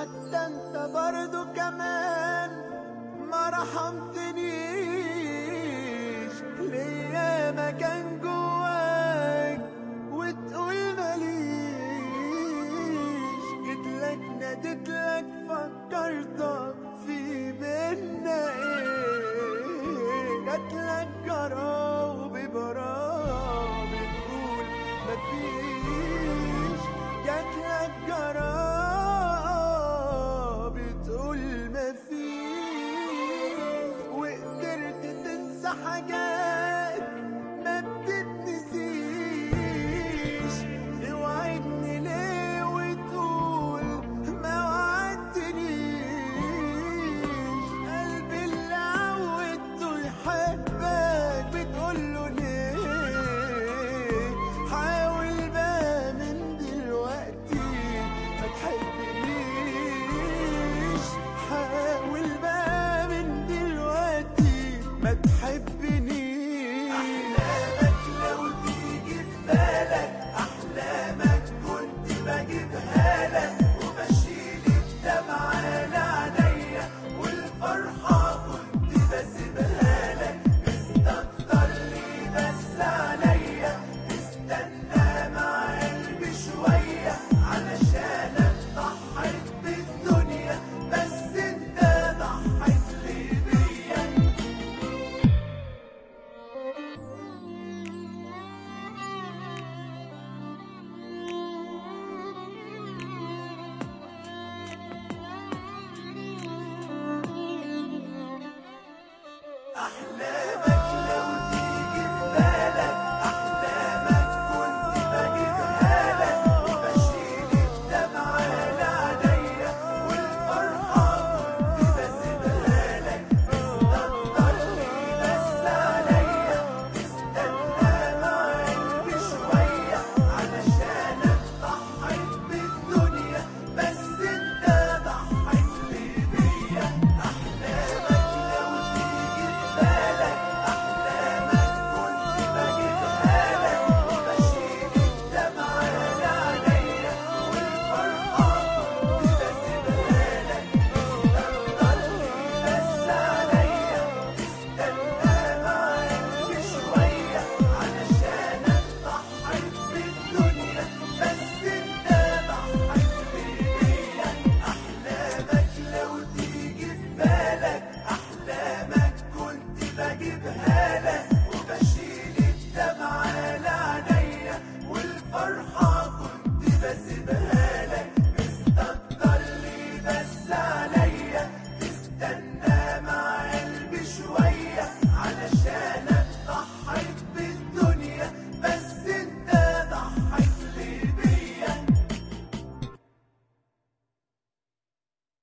حتى انت برضو كمان ما رحمتنيش ليا مكان جواك وتقول ماليش جيتلك ناديتلك فكرتك في بينا ايه جاتلك جراب براب بتقول مفيش جاتلك جراب بتقول مفيش وقدرت تنسى حاجات ما بتتنسيش اوعدني ليه وتقول ما وعدتنيش قلبي اللي عودته يحبك بتقوله ليه حاول بقى من دلوقتي ما تحبنيش حاول بقى من دلوقتي ما تحبنيش احلامك لو تيجي في بالك احلامك كنت بجيبها لك وبشيل الدمعة على عينيا والفرحة كنت بسيبها لك مستكتر لي بس عليا استنى مع قلبي شوية علشانك ضحيت بالدنيا بس انت ضحيت لي بيا أحلام